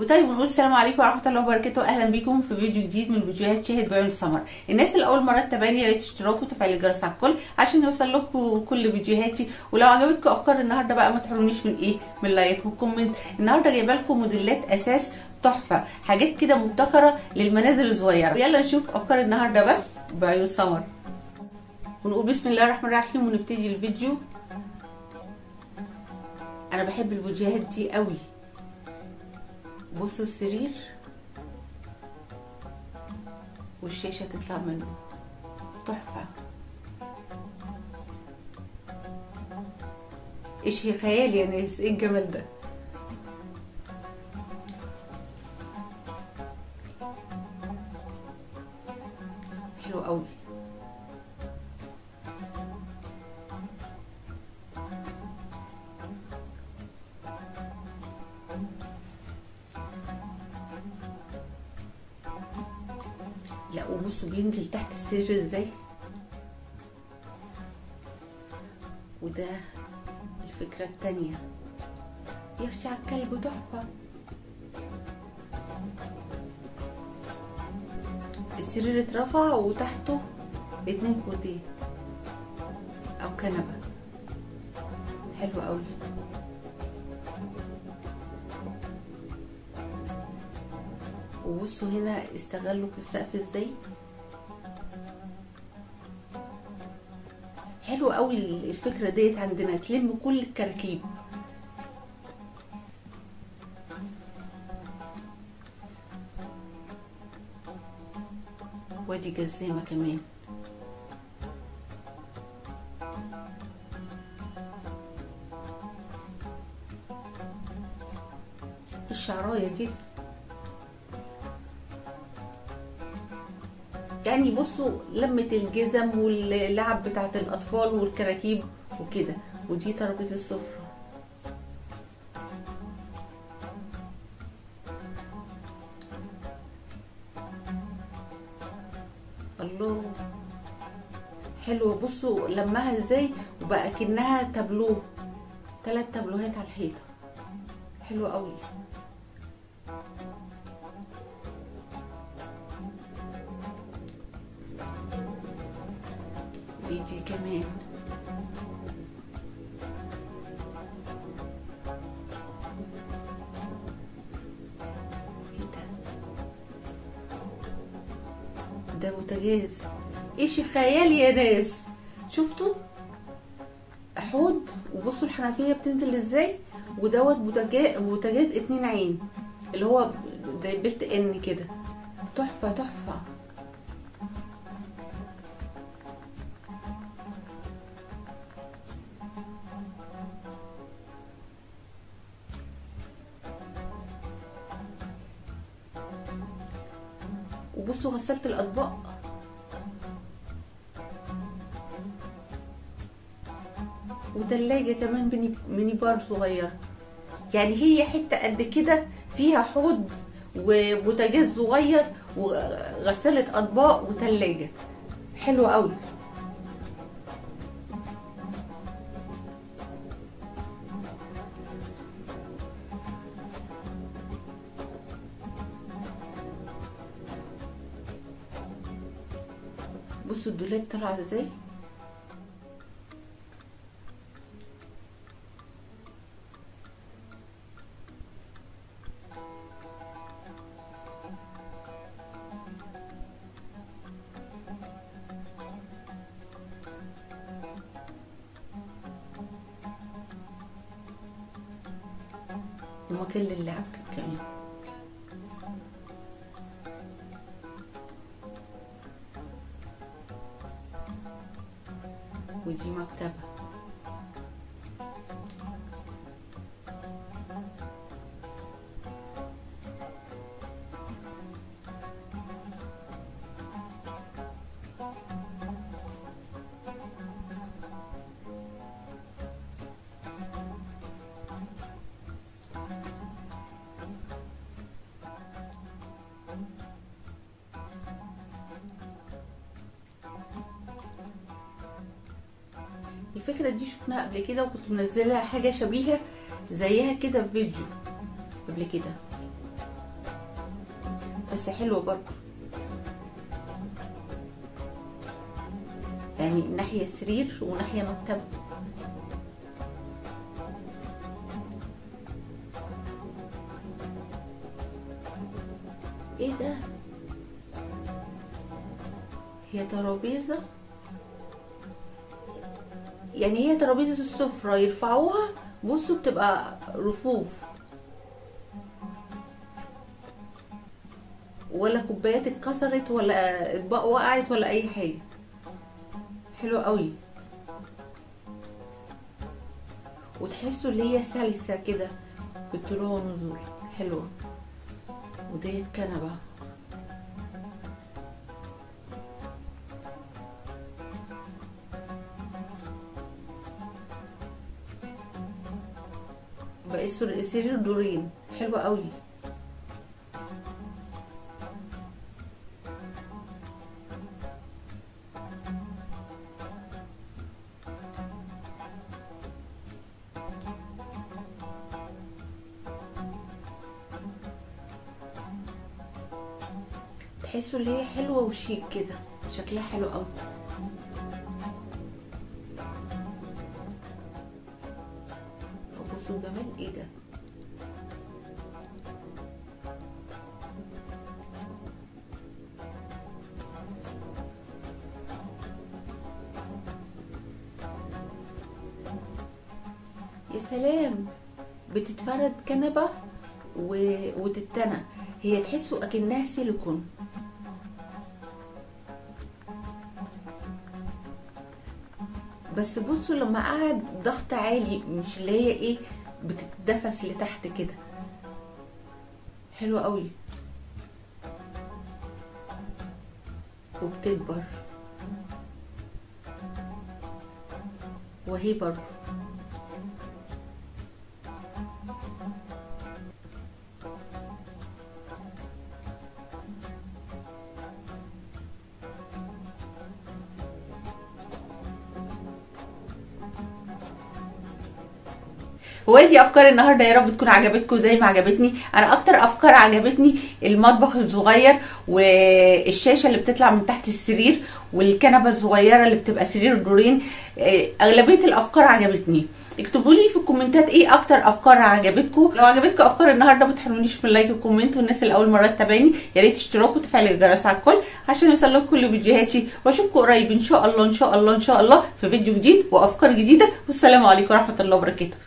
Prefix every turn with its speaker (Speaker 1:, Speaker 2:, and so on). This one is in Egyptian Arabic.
Speaker 1: وطيب ونقول السلام عليكم ورحمه الله وبركاته اهلا بكم في فيديو جديد من فيديوهات شاهد بعيون سمر الناس اللي اول مره تتابعني يا ريت تشتركوا وتفعيلوا الجرس على الكل عشان يوصل لكم كل فيديوهاتي ولو عجبتكم افكار النهارده بقى ما تحرمونيش من ايه من لايك وكومنت النهارده جايبه لكم موديلات اساس تحفه حاجات كده مبتكره للمنازل الصغيره يلا نشوف افكار النهارده بس بعيون سمر ونقول بسم الله الرحمن الرحيم ونبتدي الفيديو انا بحب الفيديوهات دي قوي بصوا السرير والشاشة تطلع منه تحفة ايش هي خيال يا ناس ايه الجمال ده حلو قوي لا وبصوا بينزل تحت السرير ازاي وده الفكرة التانية يخشى على الكلب تحفة السرير اترفع وتحته اتنين كوتيه او كنبة حلو قوي وبصوا هنا استغلوا في السقف ازاي حلو قوي الفكره ديت عندنا تلم كل الكراكيب وادي جزامه كمان الشعرايه دي يعني بصوا لمة الجزم واللعب بتاعت الأطفال والكراكيب وكده ودي ترابيزة السفرة الله حلوة بصوا لمها ازاي وبقى كأنها تابلوه تلات تابلوهات على الحيطة حلوة قوي دي كمان ايه ده ده بوتاجاز ايش خيال يا ناس شفتوا حوض وبصوا الحنفيه بتنزل ازاي ودوت بوتاجاز بوتاجاز اتنين عين اللي هو زي بلت ان كده تحفه تحفه وبصوا غسالة الأطباق وتلاجة كمان ميني ميني بار صغير يعني هي حتة قد كده فيها حوض وبوتاجاز صغير وغسالة أطباق وتلاجة حلوة قوي بصوا الدولاب طلع ازاي ومكان للعب كمان ودي مكتبة الفكرة دي شفناها قبل كده وكنت منزلة حاجة شبيهة زيها كده في فيديو قبل كده بس حلوه برضه يعني ناحيه سرير وناحيه مكتب ايه ده هي ترابيزه يعني هي ترابيزه السفره يرفعوها بصوا بتبقى رفوف ولا كوبايات اتكسرت ولا اطباق وقعت ولا اي حاجه حلو قوي وتحسوا اللي هي سلسه كده في الطلوع والنزول حلوه وديت كنبه بقى سرير دورين حلوة قوي تحسوا اللي هي حلوة وشيك كده شكلها حلو قوي بصوا جمال ايه ده يا سلام بتتفرد كنبة و... وتتنى هي تحسوا اكنها سيليكون بس بصوا لما قعد ضغط عالي مش اللي هي ايه بتتدفس لتحت كده حلو قوي وبتكبر وهي برضه ودي افكار النهارده يا رب تكون عجبتكم زي ما عجبتني انا اكتر افكار عجبتني المطبخ الصغير والشاشه اللي بتطلع من تحت السرير والكنبه الصغيره اللي بتبقى سرير دورين اغلبيه الافكار عجبتني اكتبوا لي في الكومنتات ايه اكتر افكار عجبتكم لو عجبتكم افكار النهارده ما تحرمونيش من لايك وكومنت والناس اللي اول مره تتابعني يا ريت تشتركوا وتفعلوا الجرس على الكل عشان يوصلكم كل فيديوهاتي واشوفكم قريب ان شاء الله ان شاء الله ان شاء الله في فيديو جديد وافكار جديده والسلام عليكم ورحمه الله وبركاته